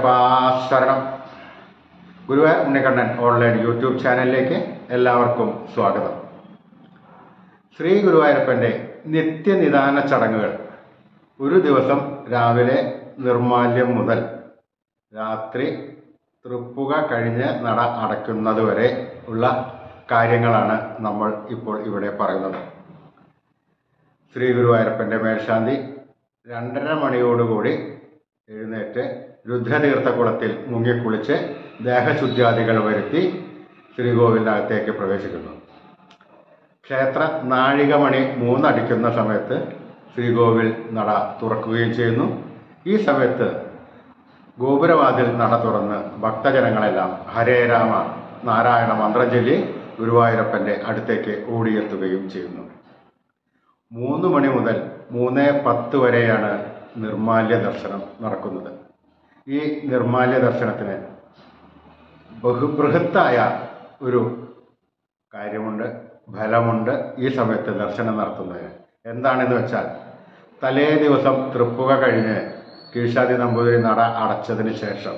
ഗുരുവായൂരപ്പ ശരണം Guruvayur Unnikkannan online YouTube ചാനലിലേക്ക് എല്ലാവർക്കും സ്വാഗതം ശ്രീ ഗുരുവായൂരപ്പൻ്റെ നിത്യനിദാന ചടങ്ങുകൾ ഒരു ദിവസം രാവിലെ നിർമാല്യം മുതൽ രാത്രി തൃപ്പുക കഴിഞ്ഞ് നട അടയ്ക്കുന്നതുവരെ ഉള്ള കാര്യങ്ങളാണ് നമ്മൾ ഇപ്പോൾ ഇവിടെ പറയുന്നത് ശ്രീ ഗുരുവായൂരപ്പൻ്റെ മേൽശാന്തി രണ്ടര മണിയോടുകൂടി എഴുന്നേറ്റ് രുദ്രതീർത്ഥക്കുളത്തിൽ മുങ്ങിക്കുളിച്ച് ദേഹശുദ്ധ്യാദികൾ വരുത്തി ശ്രീകോവിലിനകത്തേക്ക് പ്രവേശിക്കുന്നു ക്ഷേത്ര നാഴികമണി മൂന്നടിക്കുന്ന സമയത്ത് ശ്രീകോവിൽ നട തുറക്കുകയും ചെയ്യുന്നു ഈ സമയത്ത് ഗോപുരവാതിൽ നട തുറന്ന് ഭക്തജനങ്ങളെല്ലാം ഹരേ രാമ നാരായണ മന്ത്രം ചൊല്ലി ഗുരുവായൂരപ്പൻ്റെ അടുത്തേക്ക് ഓടിയെത്തുകയും ചെയ്യുന്നു മൂന്ന് മണി മുതൽ മൂന്ന് പത്ത് വരെയാണ് നിർമാല്യ ദർശനം നടക്കുന്നത് ഈ നിർമാല്യ ദർശനത്തിന് ബഹുബൃഹത്തായ ഒരു കാര്യമുണ്ട് ഫലമുണ്ട് ഈ സമയത്ത് ദർശനം നടത്തുന്നതിന് എന്താണെന്ന് വെച്ചാൽ തലേ ദിവസം തൃപ്പുക കഴിഞ്ഞ് കീഴ്ശാദി നമ്പൂതിരി നട അടച്ചതിന് ശേഷം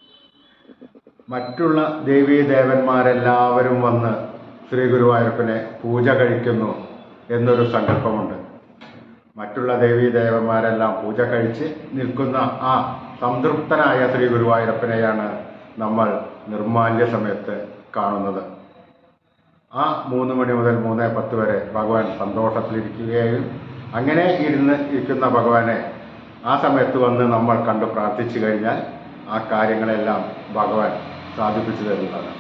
മറ്റുള്ള ദേവീ ദേവന്മാരെല്ലാവരും വന്ന് ശ്രീ ഗുരുവായൂരപ്പനെ പൂജ കഴിക്കുന്നു എന്നൊരു സങ്കല്പമുണ്ട് മറ്റുള്ള ദേവീ ദേവന്മാരെല്ലാം പൂജ കഴിച്ച് നിൽക്കുന്ന ആ സംതൃപ്തനായ ശ്രീ ഗുരുവായൂരപ്പനെയാണ് നമ്മൾ നിർമാല്യ സമയത്ത് കാണുന്നത് ആ മൂന്ന് മണി മുതൽ മൂന്ന് പത്ത് വരെ ഭഗവാൻ സന്തോഷത്തിലിരിക്കുകയും അങ്ങനെ ഇരുന്ന് ഇരിക്കുന്ന ഭഗവാനെ ആ സമയത്ത് വന്ന് നമ്മൾ കണ്ട് പ്രാർത്ഥിച്ചു കഴിഞ്ഞാൽ ആ കാര്യങ്ങളെല്ലാം ഭഗവാൻ സാധിപ്പിച്ചു തരുന്നതാണ്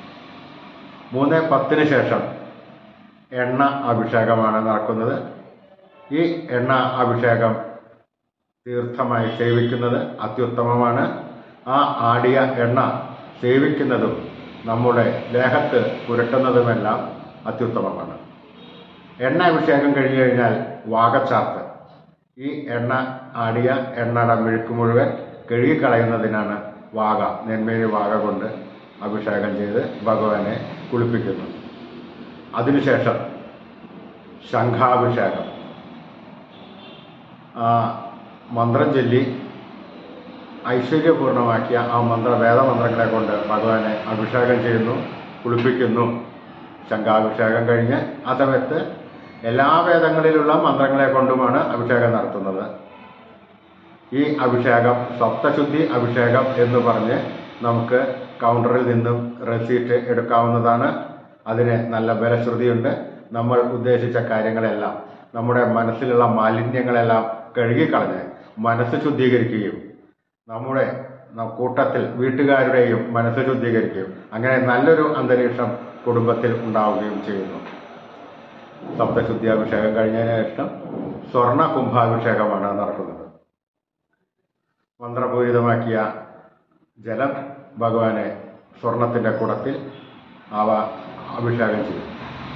മൂന്ന് പത്തിന് ശേഷം എണ്ണ അഭിഷേകമാണ് നടക്കുന്നത് ഈ എണ്ണ അഭിഷേകം തീർത്ഥമായി സേവിക്കുന്നത് അത്യുത്തമമാണ് ആ ആടിയ എണ്ണ സേവിക്കുന്നതും നമ്മുടെ ദേഹത്ത് പുരട്ടുന്നതുമെല്ലാം അത്യുത്തമമാണ് എണ്ണ അഭിഷേകം കഴിഞ്ഞു കഴിഞ്ഞാൽ വാഗച്ചാർത്ത് ഈ എണ്ണ ആടിയ എണ്ണയുടെ മെഴുക്ക് മുഴുവൻ കഴുകിക്കളയുന്നതിനാണ് വാഗ നെന്മേരി വാഗ കൊണ്ട് അഭിഷേകം ചെയ്ത് ഭഗവാനെ കുളിപ്പിക്കുന്നു അതിനുശേഷം ശംഖാഭിഷേകം ആ മന്ത്രം ചൊല്ലി ഐശ്വര്യപൂർണമാക്കിയ ആ മന്ത്ര വേദമന്ത്രങ്ങളെ കൊണ്ട് ഭഗവാനെ അഭിഷേകം ചെയ്യുന്നു കുളിപ്പിക്കുന്നു ശംഖാഭിഷേകം കഴിഞ്ഞ് ആ സമയത്ത് എല്ലാ വേദങ്ങളിലുള്ള മന്ത്രങ്ങളെ കൊണ്ടുമാണ് അഭിഷേകം നടത്തുന്നത് ഈ അഭിഷേകം സപ്തശുദ്ധി അഭിഷേകം എന്ന് പറഞ്ഞ് നമുക്ക് കൗണ്ടറിൽ നിന്നും റെസീറ്റ് എടുക്കാവുന്നതാണ് അതിന് നല്ല ബലശ്രുതിയുണ്ട് നമ്മൾ ഉദ്ദേശിച്ച കാര്യങ്ങളെല്ലാം നമ്മുടെ മനസ്സിലുള്ള മാലിന്യങ്ങളെല്ലാം കഴുകിക്കളഞ്ഞ് മനസ്സ് ശുദ്ധീകരിക്കുകയും നമ്മുടെ ന- കൂട്ടത്തിൽ വീട്ടുകാരുടെയും മനസ്സ് ശുദ്ധീകരിക്കുകയും അങ്ങനെ നല്ലൊരു അന്തരീക്ഷം കുടുംബത്തിൽ ഉണ്ടാവുകയും ചെയ്യുന്നു സപ്തശുദ്ധിയാഭിഷേകം കഴിഞ്ഞതിന് ശേഷം സ്വർണ്ണ കുംഭാഭിഷേകമാണ് നടക്കുന്നത് മന്ത്രപൂരിതമാക്കിയ ജലം ഭഗവാനെ സ്വർണത്തിൻ്റെ കുടത്തിൽ അവ അഭിഷേകം ചെയ്യും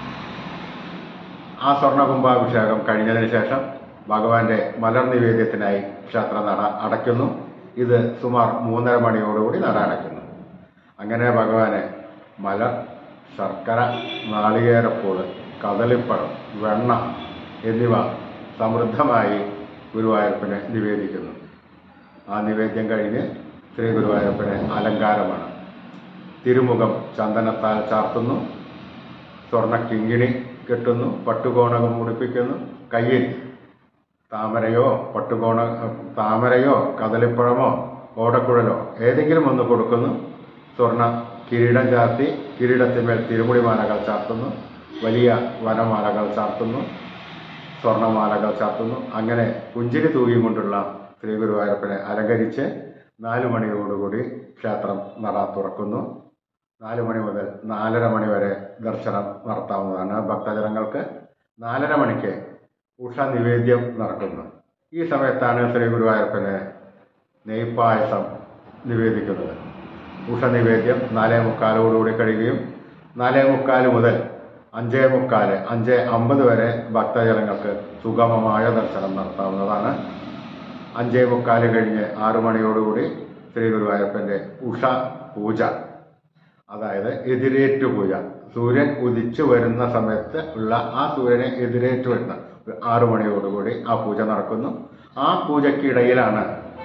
ആ സ്വർണ്ണ കുംഭാഭിഷേകം കഴിഞ്ഞതിന് ശേഷം ഭഗവാന്റെ മലർ നിവേദ്യത്തിനായി ക്ഷേത്ര നട അടയ്ക്കുന്നു ഇത് സുമാർ മൂന്നര മണിയോടുകൂടി നട അടയ്ക്കുന്നു അങ്ങനെ ഭഗവാനെ മലർ ശർക്കര നാളികേരപ്പൂള് കദളിപ്പഴം വെണ്ണ എന്നിവ സമൃദ്ധമായി ഗുരുവായൂരപ്പന് നിവേദിക്കുന്നു ആ നിവേദ്യം കഴിഞ്ഞ് ശ്രീ ഗുരുവായൂരപ്പന് അലങ്കാരമാണ് തിരുമുഖം ചന്ദനത്താൽ ചാർത്തുന്നു സ്വർണ്ണ കിങ്ങിണി കെട്ടുന്നു പട്ടുകോണകം മുടിപ്പിക്കുന്നു കയ്യിൽ താമരയോ പട്ടുകോണ താമരയോ കദളിപ്പഴമോ ഓടക്കുഴലോ ഏതെങ്കിലും ഒന്ന് കൊടുക്കുന്നു സ്വർണ്ണ കിരീടം ചാർത്തി കിരീടത്തിന്മേൽ തിരുമുടിമാലകൾ ചാർത്തുന്നു വലിയ വനമാലകൾ ചാർത്തുന്നു സ്വർണ്ണമാലകൾ ചാർത്തുന്നു അങ്ങനെ പുഞ്ചിരി തൂകിക്കൊണ്ടുള്ള ശ്രീ ഗുരുവായൂരപ്പനെ അലങ്കരിച്ച് നാലു മണിയോടുകൂടി ക്ഷേത്രം നട തുറക്കുന്നു നാല് മണി മുതൽ നാലര മണി വരെ ദർശനം നടത്താവുന്നതാണ് ഭക്തജനങ്ങൾക്ക് നാലര മണിക്ക് ഉഷ നിവേദ്യം നടക്കുന്നു ഈ സമയത്താണ് ശ്രീ ഗുരുവായൂരപ്പന് നെയ്പായസം നിവേദിക്കുന്നത് ഉഷ നിവേദ്യം നാലേ മുക്കാലോടുകൂടി കഴിയുകയും നാലേ മുക്കാൽ മുതൽ അഞ്ചേ മുക്കാല് അഞ്ച് അമ്പത് വരെ ഭക്തജനങ്ങൾക്ക് സുഗമമായ ദർശനം നടത്താവുന്നതാണ് അഞ്ചേ മുക്കാല് കഴിഞ്ഞ് ആറു മണിയോടുകൂടി ശ്രീ ഗുരുവായൂരപ്പൻ്റെ ഉഷ പൂജ അതായത് എതിരേറ്റു പൂജ സൂര്യൻ ഉദിച്ചു വരുന്ന സമയത്ത് ഉള്ള ആ സൂര്യനെ എതിരേറ്റു വരുന്ന ഒരു ആറു മണിയോടുകൂടി ആ പൂജ നടക്കുന്നു ആ പൂജയ്ക്കിടയിലാണ്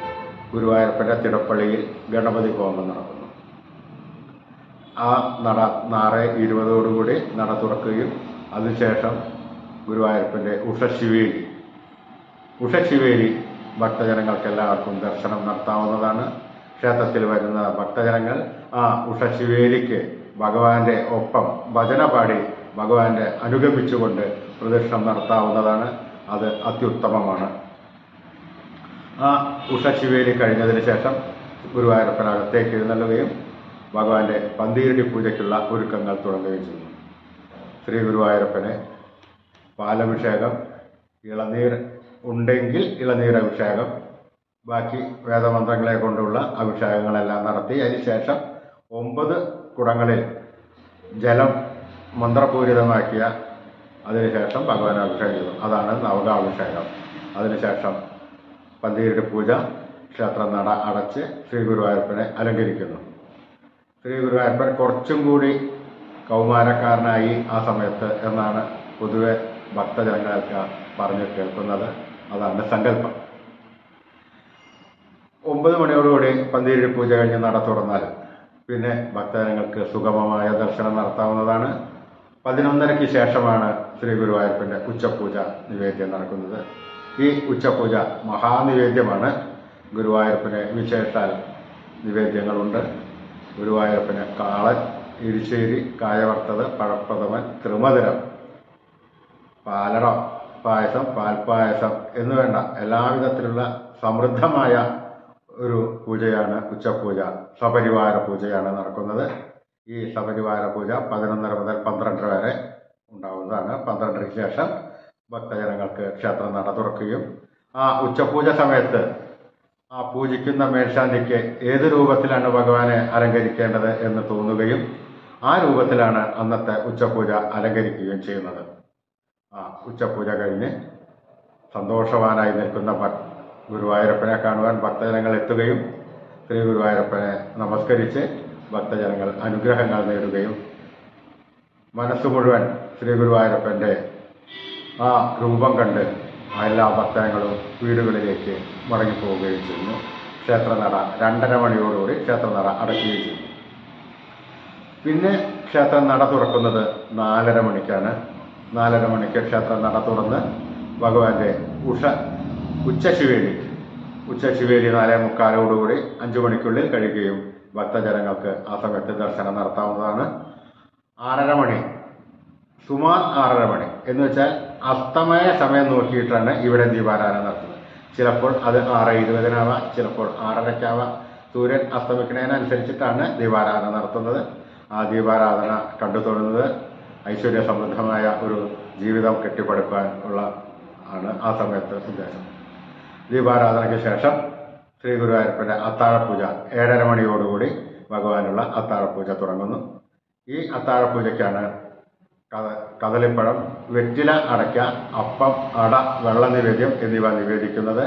ഗുരുവായൂരപ്പൻ്റെ തിടപ്പള്ളിയിൽ ഗണപതി ഹോമം നടക്കുന്നു ആ നട നാറ് ഇരുപതോടുകൂടി നട തുറക്കുകയും അതിനുശേഷം ഗുരുവായൂരപ്പൻ്റെ ഉഷശിവേലി ഉഷശിവേലി ഭക്തജനങ്ങൾക്ക് എല്ലാവർക്കും ദർശനം നടത്താവുന്നതാണ് ക്ഷേത്രത്തിൽ വരുന്ന ഭക്തജനങ്ങൾ ആ ഉഷശിവേലിക്ക് ഭഗവാന്റെ ഒപ്പം ഭജന പാടി ഭഗവാന്റെ അനുഗമിച്ചുകൊണ്ട് പ്രദക്ഷിണം നടത്താവുന്നതാണ് അത് അത്യുത്തമമാണ് ആ ഉഷശിവേലി കഴിഞ്ഞതിന് ശേഷം ഗുരുവായൂരപ്പനകത്തേക്ക് എഴുന്നള്ളുകയും ഭഗവാന്റെ പന്തീരടി പൂജയ്ക്കുള്ള ഒരുക്കങ്ങൾ തുടങ്ങുകയും ചെയ്യുന്നു ശ്രീ ഗുരുവായൂരപ്പന് പാലഭിഷേകം ഇളനീർ ഉണ്ടെങ്കിൽ ഇളനീർ അഭിഷേകം ബാക്കി വേദമന്ത്രങ്ങളെ കൊണ്ടുള്ള അഭിഷേകങ്ങളെല്ലാം നടത്തി അതിനുശേഷം ഒമ്പത് കുടങ്ങളിൽ ജലം മന്ത്രപൂരിതമാക്കിയ അതിനുശേഷം ഭഗവാൻ അഭിഷേകം ചെയ്തു അതാണ് നവകാഭിഷേകം അതിനുശേഷം പന്തീരുടെ പൂജ ക്ഷേത്ര നട അടച്ച് ശ്രീ ഗുരുവായൂരപ്പനെ അലങ്കരിക്കുന്നു ശ്രീ ഗുരുവായൂരപ്പൻ കുറച്ചും കൂടി കൗമാരക്കാരനായി ആ സമയത്ത് എന്നാണ് പൊതുവെ ഭക്തജനങ്ങൾക്ക് പറഞ്ഞു കേൾക്കുന്നത് അതാണ് സങ്കല്പം ഒമ്പത് മണിയോടുകൂടി പന്തീരി പൂജ കഴിഞ്ഞ് നട തുറന്നാൽ പിന്നെ ഭക്തജനങ്ങൾക്ക് സുഗമമായ ദർശനം നടത്താവുന്നതാണ് പതിനൊന്നരയ്ക്ക് ശേഷമാണ് ശ്രീ ഗുരുവായൂരപ്പൻ്റെ ഉച്ചപൂജ നിവേദ്യം നടക്കുന്നത് ഈ ഉച്ചപൂജ മഹാനിവേദ്യമാണ് ഗുരുവായൂരപ്പന് വിശേഷാൽ നിവേദ്യങ്ങളുണ്ട് ഗുരുവായൂരപ്പന് കാളൻ ഇരിശ്ശേരി കായവറുത്തത് പഴപ്രഥമൻ ത്രിമധുരം പാലട പായസം പാൽപ്പായസം എന്ന് വേണ്ട എല്ലാവിധത്തിലുള്ള സമൃദ്ധമായ ഒരു പൂജയാണ് ഉച്ചപൂജ സപരിവാര പൂജയാണ് നടക്കുന്നത് ഈ സപരിവാര പൂജ പതിനൊന്നര മുതൽ പന്ത്രണ്ടര വരെ ഉണ്ടാവുന്നതാണ് പന്ത്രണ്ടരയ്ക്ക് ശേഷം ഭക്തജനങ്ങൾക്ക് ക്ഷേത്രം നട തുറക്കുകയും ആ ഉച്ചപൂജ സമയത്ത് ആ പൂജിക്കുന്ന മേൽശാന്തിക്ക് ഏത് രൂപത്തിലാണ് ഭഗവാനെ അലങ്കരിക്കേണ്ടത് എന്ന് തോന്നുകയും ആ രൂപത്തിലാണ് അന്നത്തെ ഉച്ചപൂജ അലങ്കരിക്കുകയും ചെയ്യുന്നത് ആ ഉച്ചപൂജ കഴിഞ്ഞ് സന്തോഷവാനായി നിൽക്കുന്ന ഭ- ഗുരുവായൂരപ്പനെ കാണുവാൻ ഭക്തജനങ്ങൾ എത്തുകയും ശ്രീ ഗുരുവായൂരപ്പനെ നമസ്കരിച്ച് ഭക്തജനങ്ങൾ അനുഗ്രഹങ്ങൾ നേടുകയും മനസ്സ് മുഴുവൻ ശ്രീ ഗുരുവായൂരപ്പൻ്റെ ആ രൂപം കണ്ട് എല്ലാ ഭക്തജനങ്ങളും വീടുകളിലേക്ക് മടങ്ങിപ്പോവുകയും ചെയ്യുന്നു ക്ഷേത്രനട രണ്ടര മണിയോടുകൂടി ക്ഷേത്രനട അടയ്ക്കുകയും ചെയ്യും പിന്നെ ക്ഷേത്രം നട തുറക്കുന്നത് നാലര മണിക്കാണ് നാലര മണിക്ക് ക്ഷേത്രം നട തുറന്ന് ഭഗവാന്റെ ഉഷ ഉച്ചശിവേലി ഉച്ചശിവേലി നാലേ മുക്കാലോടുകൂടി അഞ്ചു മണിക്കുള്ളിൽ കഴിയുകയും ഭക്തജനങ്ങൾക്ക് ആ സമയത്ത് ദർശനം നടത്താവുന്നതാണ് ആറര മണി സുമാർ ആറര മണി എന്ന് വെച്ചാൽ അസ്തമയ സമയം നോക്കിയിട്ടാണ് ഇവിടെ ദീപാരാധന നടത്തുന്നത് ചിലപ്പോൾ അത് ആറ് ഇരുപതിനാവാം ചിലപ്പോൾ ആറരയ്ക്കാവാം സൂര്യൻ അസ്തമിക്കുന്നതിനനുസരിച്ചിട്ടാണ് ദീപാരാധന നടത്തുന്നത് ആ ദീപാരാധന കണ്ടു തൊഴുന്നത് ഐശ്വര്യ സമൃദ്ധമായ ഒരു ജീവിതം കെട്ടിപ്പടുക്കാൻ ഉള്ള ആണ് ആ സമയത്ത് ഉദ്ദേശം ദീപാരാധനയ്ക്ക് ശേഷം ശ്രീ ഗുരുവായൂരപ്പൻ്റെ അത്താഴപൂജ ഏഴര മണിയോടുകൂടി ഭഗവാനുള്ള അത്താഴപൂജ തുടങ്ങുന്നു ഈ അത്താഴപൂജയ്ക്കാണ് കഥ കദളിപ്പഴം വെറ്റില അടയ്ക്ക അപ്പം അട വെള്ള നിവേദ്യം എന്നിവ നിവേദിക്കുന്നത്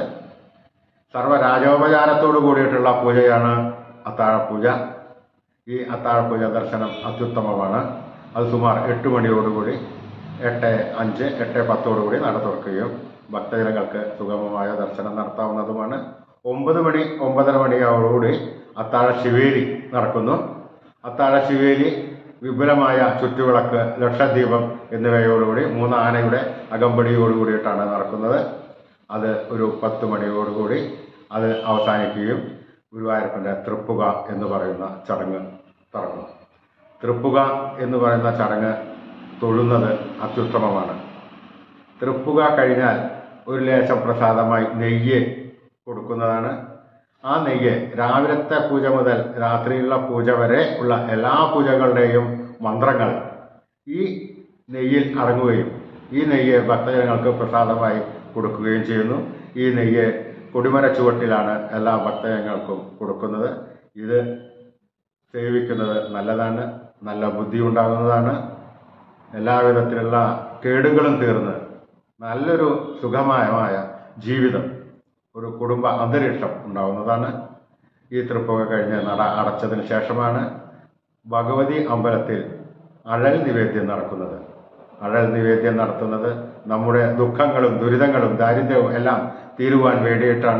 സർവ്വരാജോപചാരത്തോടു കൂടിയിട്ടുള്ള പൂജയാണ് അത്താഴപൂജ ഈ അത്താഴപൂജ ദർശനം അത്യുത്തമമാണ് അത് സുമാർ എട്ട് മണിയോടുകൂടി എട്ട് അഞ്ച് എട്ട് പത്തോടുകൂടി നട തുറക്കുകയും ഭക്തജനങ്ങൾക്ക് സുഗമമായ ദർശനം നടത്താവുന്നതുമാണ് ഒമ്പത് മണി ഒമ്പതര മണിയോടുകൂടി അത്താഴ ശിവേലി നടക്കുന്നു അത്താഴ ശിവേലി വിപുലമായ ചുറ്റുവിളക്ക് ലക്ഷദ്വീപം എന്നിവയോടുകൂടി മൂന്ന് ആനയുടെ അകമ്പടിയോടുകൂടിയിട്ടാണ് നടക്കുന്നത് അത് ഒരു പത്ത് മണിയോടുകൂടി അത് അവസാനിക്കുകയും ഗുരുവായൂരപ്പൻ്റെ തൃപ്പുക എന്ന് പറയുന്ന ചടങ്ങ് തുടങ്ങും തൃപ്പുക എന്ന് പറയുന്ന ചടങ്ങ് തൊഴുന്നത് അത്യുത്തമമാണ് തൃപ്പുക കഴിഞ്ഞാൽ ഒരു ലേശം പ്രസാദമായി നെയ്യ് കൊടുക്കുന്നതാണ് ആ നെയ്യ് രാവിലത്തെ പൂജ മുതൽ രാത്രിയുള്ള പൂജ വരെ ഉള്ള എല്ലാ പൂജകളുടെയും മന്ത്രങ്ങൾ ഈ നെയ്യിൽ അടങ്ങുകയും ഈ നെയ്യ് ഭക്തജനങ്ങൾക്ക് പ്രസാദമായി കൊടുക്കുകയും ചെയ്യുന്നു ഈ നെയ്യ് കൊടിമര ചുവട്ടിലാണ് എല്ലാ ഭക്തജനങ്ങൾക്കും കൊടുക്കുന്നത് ഇത് സേവിക്കുന്നത് നല്ലതാണ് നല്ല ബുദ്ധി ഉണ്ടാകുന്നതാണ് എല്ലാവിധത്തിലുള്ള കേടുകളും തീർന്ന് നല്ലൊരു സുഖമയമായ ജീവിതം ഒരു കുടുംബ അന്തരീക്ഷം ഉണ്ടാവുന്നതാണ് ഈ തൃപ്പുക കഴിഞ്ഞ് നട അടച്ചതിന് ശേഷമാണ് ഭഗവതി അമ്പലത്തിൽ അഴൽ നിവേദ്യം നടക്കുന്നത് അഴൽ നിവേദ്യം നടത്തുന്നത് നമ്മുടെ ദുഃഖങ്ങളും ദുരിതങ്ങളും ദാരിദ്ര്യവും എല്ലാം തീരുവാൻ വേണ്ടിയിട്ടാണ്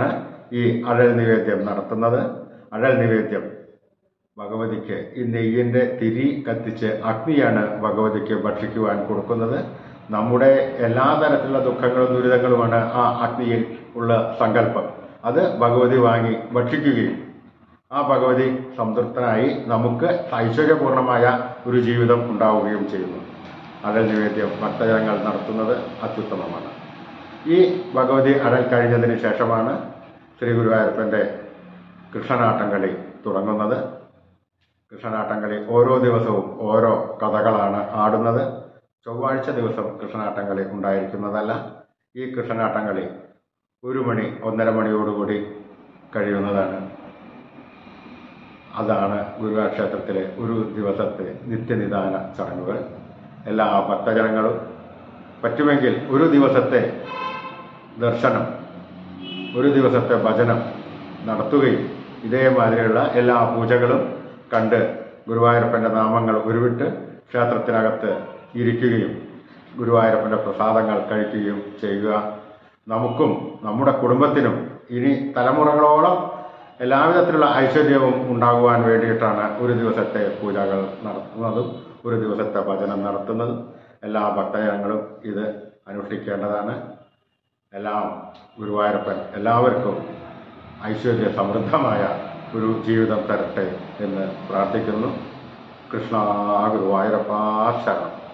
ഈ അഴൽ നിവേദ്യം നടത്തുന്നത് അഴൽ നിവേദ്യം ഭഗവതിക്ക് ഈ നെയ്യിൻ്റെ തിരി കത്തിച്ച് അഗ്നിയാണ് ഭഗവതിക്ക് ഭക്ഷിക്കുവാൻ കൊടുക്കുന്നത് നമ്മുടെ എല്ലാ തരത്തിലുള്ള ദുഃഖങ്ങളും ദുരിതങ്ങളുമാണ് ആ അഗ്നിയിൽ ഉള്ള സങ്കല്പം അത് ഭഗവതി വാങ്ങി ഭക്ഷിക്കുകയും ആ ഭഗവതി സംതൃപ്തനായി നമുക്ക് ഐശ്വര്യപൂർണമായ ഒരു ജീവിതം ഉണ്ടാവുകയും ചെയ്യുന്നു അടൽ നിവേദ്യം ഭക്തജനങ്ങൾ നടത്തുന്നത് അത്യുത്തമമാണ് ഈ ഭഗവതി അടൽ കഴിഞ്ഞതിന് ശേഷമാണ് ശ്രീ ഗുരുവായൂരപ്പൻ്റെ കൃഷ്ണനാട്ടം കളി തുടങ്ങുന്നത് കൃഷ്ണനാട്ടം കളി ഓരോ ദിവസവും ഓരോ കഥകളാണ് ആടുന്നത് ചൊവ്വാഴ്ച ദിവസം കൃഷ്ണനാട്ടം കളി ഉണ്ടായിരിക്കുന്നതല്ല ഈ കൃഷ്ണനാട്ടം കളി ഒരു മണി ഒന്നര മണിയോടുകൂടി കഴിയുന്നതാണ് അതാണ് ഗുരുവായൂർ ക്ഷേത്രത്തിലെ ഒരു ദിവസത്തെ നിത്യനിദാന ചടങ്ങുകൾ എല്ലാ ഭക്തജനങ്ങളും പറ്റുമെങ്കിൽ ഒരു ദിവസത്തെ ദർശനം ഒരു ദിവസത്തെ ഭജനം നടത്തുകയും ഇതേമാതിരിയുള്ള എല്ലാ പൂജകളും കണ്ട് ഗുരുവായൂരപ്പൻ്റെ നാമങ്ങൾ ഉരുവിട്ട് ക്ഷേത്രത്തിനകത്ത് ഇരിക്കുകയും ഗുരുവായൂരപ്പൻ്റെ പ്രസാദങ്ങൾ കഴിക്കുകയും ചെയ്യുക നമുക്കും നമ്മുടെ കുടുംബത്തിനും ഇനി തലമുറകളോളം എല്ലാവിധത്തിലുള്ള ഐശ്വര്യവും ഉണ്ടാകുവാൻ വേണ്ടിയിട്ടാണ് ഒരു ദിവസത്തെ പൂജകൾ നടത്തുന്നതും ഒരു ദിവസത്തെ ഭജനം നടത്തുന്നതും എല്ലാ ഭക്തജനങ്ങളും ഇത് അനുഷ്ഠിക്കേണ്ടതാണ് എല്ലാം ഗുരുവായൂരപ്പൻ എല്ലാവർക്കും ഐശ്വര്യ സമൃദ്ധമായ ഒരു ജീവിതം തരട്ടെ എന്ന് പ്രാർത്ഥിക്കുന്നു കൃഷ്ണ ഗുരുവായൂരപ്പ ശരണം